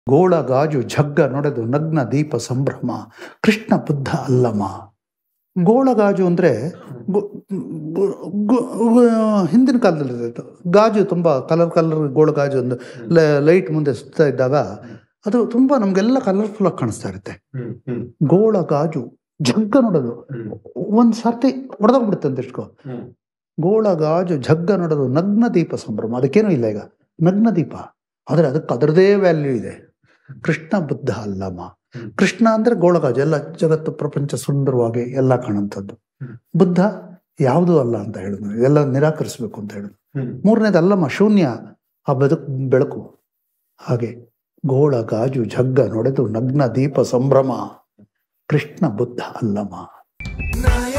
ಗೋಳ ಗಾಜು ಜಗ್ಗ ನೊಡೆದು ನಗ್ನ ದೀಪ ಸಂಭ್ರಮ ಕೃಷ್ಣ ಬುದ್ಧ ಅಲ್ಲಮ ಗೋಳ ಗಾಜು ಅಂದರೆ ಹಿಂದಿನ ಕಾಲದಲ್ಲಿ ಇರ್ತಿತ್ತು ಗಾಜು ತುಂಬ ಕಲರ್ ಕಲರ್ ಗೋಳ ಗಾಜು ಒಂದು ಲೈಟ್ ಮುಂದೆ ಸುತ್ತಾ ಇದ್ದಾಗ ಅದು ತುಂಬ ನಮಗೆಲ್ಲ ಕಲರ್ಫುಲ್ ಆಗಿ ಕಾಣಿಸ್ತಾ ಇರುತ್ತೆ ಹ್ಮ್ ಹ್ಮ್ ಗೋಳ ಗಾಜು ಜಗ್ಗ ನೋಡೋದು ಹ್ಮ್ ಒಂದು ಸರ್ತಿ ಹೊಡೆದೋಗ್ಬಿಡುತ್ತೆ ಅಂತ ಇಟ್ಕೋ ಹ್ಮ್ ಗೋಳ ಗಾಜು ಜಗ್ಗ ನೋಡೋದು ನಗ್ನ ದೀಪ ಸಂಭ್ರಮ ಅದಕ್ಕೇನೂ ಇಲ್ಲ ಈಗ ನಗ್ನ ದೀಪ ಆದರೆ ಅದಕ್ಕೆ ಅದರದೇ ವ್ಯಾಲ್ಯೂ ಇದೆ ಕೃಷ್ಣ ಬುದ್ಧ ಅಲ್ಲಮ್ಮ ಹ್ಮ್. ಕೃಷ್ಣ ಅಂದ್ರೆ ಗೋಳಗಾಜು ಎಲ್ಲ ಜಗತ್ತು ಪ್ರಪಂಚ ಸುಂದರವಾಗಿ ಎಲ್ಲ ಕಾಣುವಂಥದ್ದು ಹ್ಮ್. ಬುದ್ಧ ಯಾವುದೂ ಅಲ್ಲ ಅಂತ ಹೇಳಿದ್ರು ಎಲ್ಲ ನಿರಾಕರಿಸಬೇಕು ಅಂತ ಹೇಳಿದ್ರು ಹ್ಮ್ ಮೂರನೇದು ಅಲ್ಲಮ್ಮ ಶೂನ್ಯ ಆ ಬದುಕು ಬೆಳಕು ಹಾಗೆ ಗೋಳ ಗಾಜು ಜಗ್ಗ ನೊಡೆದು ನಗ್ನ ದೀಪ ಸಂಭ್ರಮ ಕೃಷ್ಣ ಬುದ್ಧ ಅಲ್ಲಮ್ಮ ನಾಯ